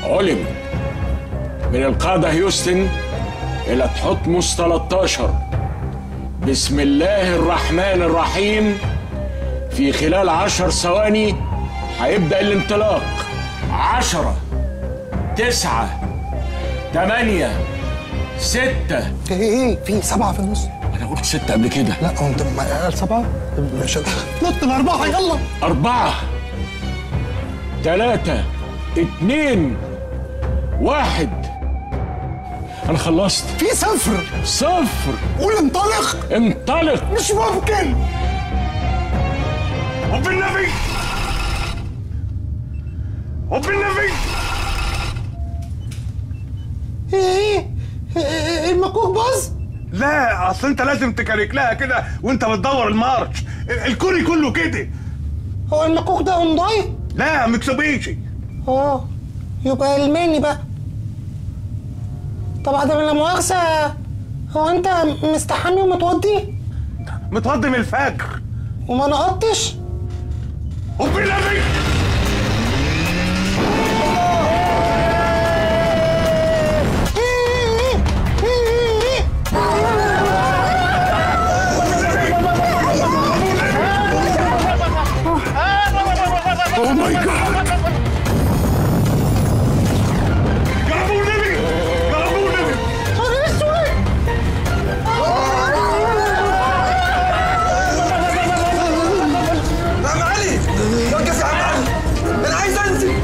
علم من القادة هيوستن إلى تحتمس 13 بسم الله الرحمن الرحيم في خلال عشر ثواني هيبدأ الانطلاق عشرة تسعة تمانية ستة ايه ايه في سبعة في النص أنا قلت ستة قبل كده لا هو انت ما قال سبعة مش نط الأربعة يلا أربعة ثلاثة اتنين واحد أنا خلصت في صفر صفر قول انطلق انطلق مش ممكن وبالنبي وبالنبي ايه ايه المكوك باظ لا اصل انت لازم تكارك لها كده وانت بتدور المارش الكوري كله كده هو المكوك ده هونداي لا مكسوبيشي اه يبقى الماني بقى طب ده من المؤاخذة هو انت مستحمي ومتوضي متوضي من الفجر وما نقطش وبالنبي اوه ماي جاد يا ابو النبي يا ابو النبي عم علي وقف يا عم علي انا عايز انزل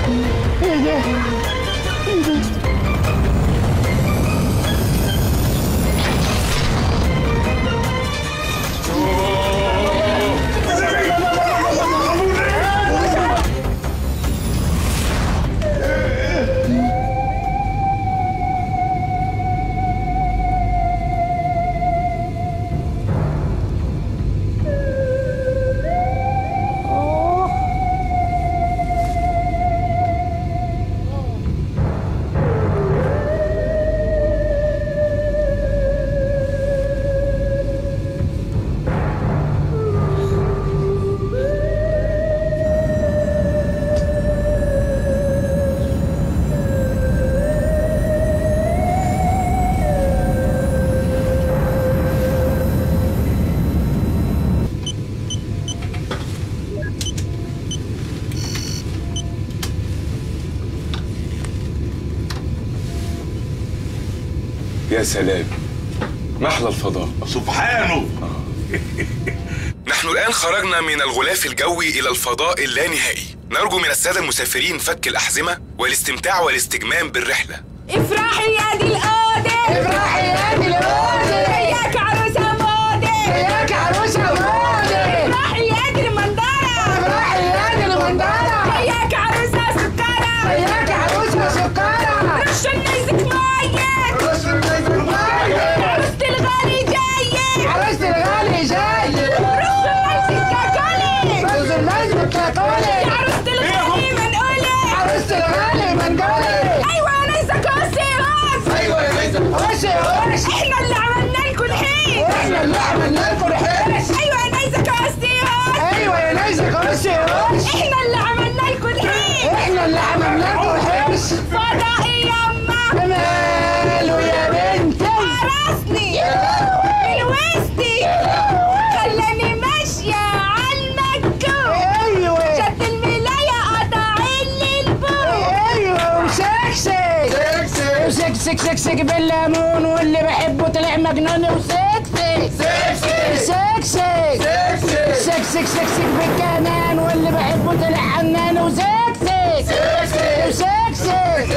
يا سلام محلى الفضاء سبحانه نحن الآن خرجنا من الغلاف الجوي إلى الفضاء اللانهائي نرجو من السادة المسافرين فك الأحزمة والاستمتاع والاستجمام بالرحلة افرحي يا دي القادة افرحي يا دي القادة وياك عروسة مودة وياك عروسة مودة افرحي يا دي المندرة افرحي يا دي المندرة وياك عروسة سكرة وياك عروسة سكرة رش النيزك مية رش النيزك مية عروسة الغالي جاية عروسة الغالي جاية رش النيزك كاكولي رش النيزك كاكولي يا عروسة الغالي منقولة عروسة الغالي منقولة ايوه يا نيزك كوسي غاز ايوه يا ميزة وش وش احنا اللي عملنا لكم الحين احنا اللي عملنا لكم الحين ايوه يا نيزك كوسي غاز ايوه يا ميزة كرسي احنا اللي عملنا لكم الحين احنا اللي عملنا لكم الحين فضائي يما ماله يا بنتي عرسني من وسطي خلاني ماشية عالمكة ايوه شد الملاية قطع لي البوق ايوه وسكسك سكسك وسكسك سكسك بالليمون واللي بحبه طلع مجنون وسكسك سكسك سكسك سكسك سكسك بالكمان واللي بحبه طلع حنان وسكسك سكسك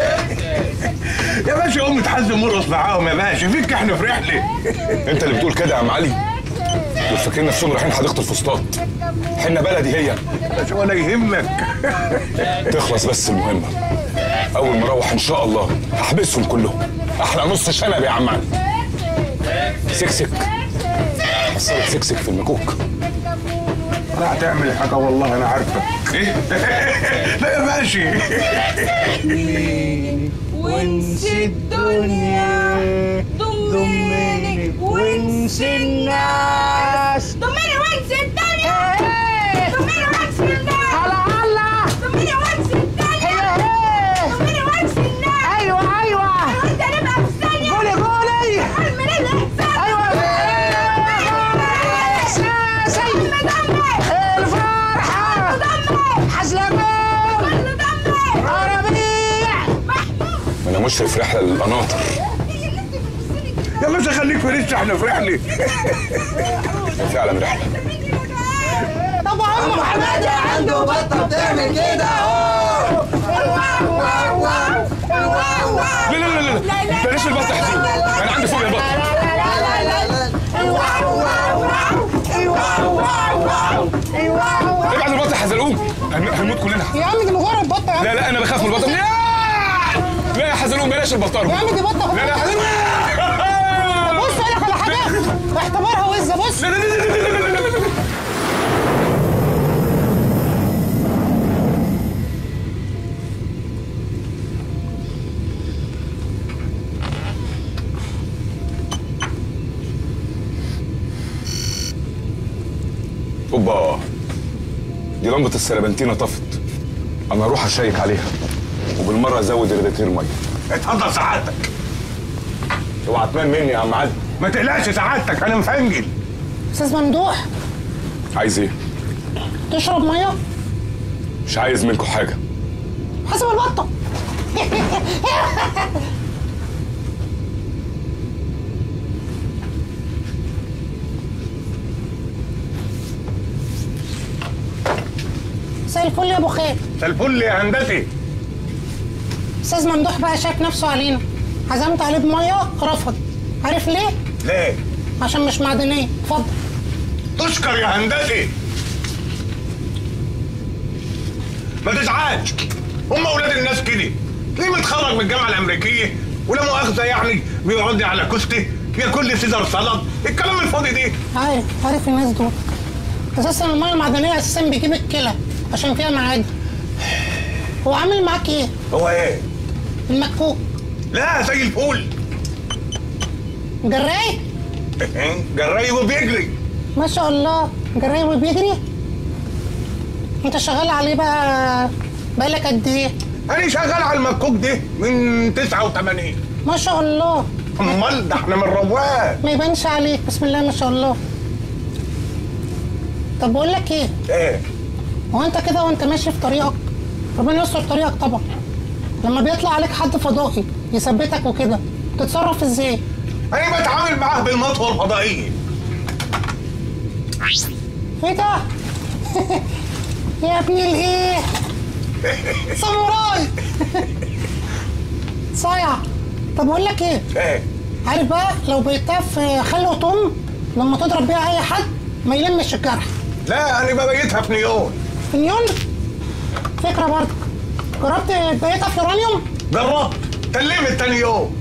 يا باشا قوم اتحزم مرقص معاهم يا باشا فيك احنا في رحله أنت اللي بتقول كده يا عم علي دول فاكرين نفسهم رايحين حديقة الفسطاط حنة بلدي هي باشا ولا يهمك تخلص بس المهمة أول ما أروح إن شاء الله هحبسهم كلهم أحلى نص شنب يا عم علي سكسك حصلت سكسك في المكوك لا هتعمل حاجه والله انا عارفك ايه لا يا باشا ونسي الدنيا ضمني ونسي الناس ضمني ونسي الدنيا ضمني ونسي الناس على الله ضمني ونسي الدنيا ضمني ونسي انا مشرف رحله للقناطر يا باشا خليك في ريش احنا في رحله هي فعلا رحله طب عم حماده عنده بطه بتعمل كده اهو لا لا لا لا لا بلاش البط يا حزين انا عندي فوق البط ابعد البط يا حزلقوم هن- هنموت كلنا يا عم دي مجرد بطه يا عم لا لا انا بخاف من البط لا لا يا حزلقوم بلاش البطارة يا عم دي بطه لا لا يا حزلقوم بص اقول لك على حاجه اعتبرها وزه بص لا لا لا لا لا لا لا لا لا. اوبا دي لمبة السربنتينة طفت انا اروح اشيك عليها وبالمرة ازود ريداتير مية اتفضل سعادتك اوعى تنام مني يا عم علي ما تقلقش سعادتك انا مفنجل استاذ ممدوح عايز ايه؟ تشرب ميه مش عايز منكم حاجة حسب البطه مساء الفل يا ابو خالد ده الفل يا هندسي استاذ ممدوح بقى شاك نفسه علينا عزمت عليه بميه رفض عارف ليه ليه عشان مش معدنيه اتفضل تشكر يا هندسي ما تزعلش هم اولاد الناس كده ليه متخرج من الجامعه الامريكيه ولا مؤاخذه يعني بيقعد لي على كوستي ياكل لي سيزر سلطه الكلام الفاضي ده عارف عارف الناس دول اساسا الميه المعدنيه اساسا بيجيب الكلى عشان فيها معادن هو عامل معاك ايه هو ايه المكفوك لا زي الفول جراي جراي وبيجري ما شاء الله جراي وبيجري انت شغال عليه بقى بقالك قد ايه انا شغال على المكوك ده من 89 ما شاء الله امال ده احنا من رواد ما يبانش عليك بسم الله ما شاء الله طب بقول لك ايه ايه هو انت كده وانت ماشي في طريقك ربنا يستر طريقك طبعا لما بيطلع عليك حد فضائي يثبتك وكده تتصرف ازاي انا بتعامل معاه بالمطوه الفضائيه ايه ده يا ابن الايه ساموراي صايع طب اقول لك ايه ايه عارف بقى لو بيتاف خل وطم لما تضرب بيها اي حد ما يلمش الجرح لا انا ببيتها في نيون في نيون فكره برضك جربت تبيتها في يورانيوم جربت كلمت تاني يوم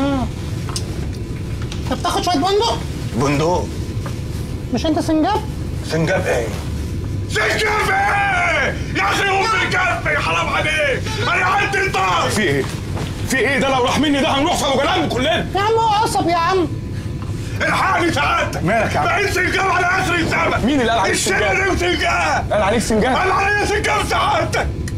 طب تاخد شويه بندق بندق مش انت سنجاب سنجاب ايه؟ سنجاب ايه؟ يا اخي هو سنجاب ايه حرام عليك انا عندي طار في ايه؟ في ايه ده لو راح مني ده هنروح في ابو جلال كلنا يا عم هو قصب يا عم الحقني سعادتك مالك يا عم؟ بقيت سنجاب على اخر الزمن مين اللي قال عليك الشارع سنجاب؟ وسنجاب قال عليك سنجاب قال عليا سنجاب سعادتك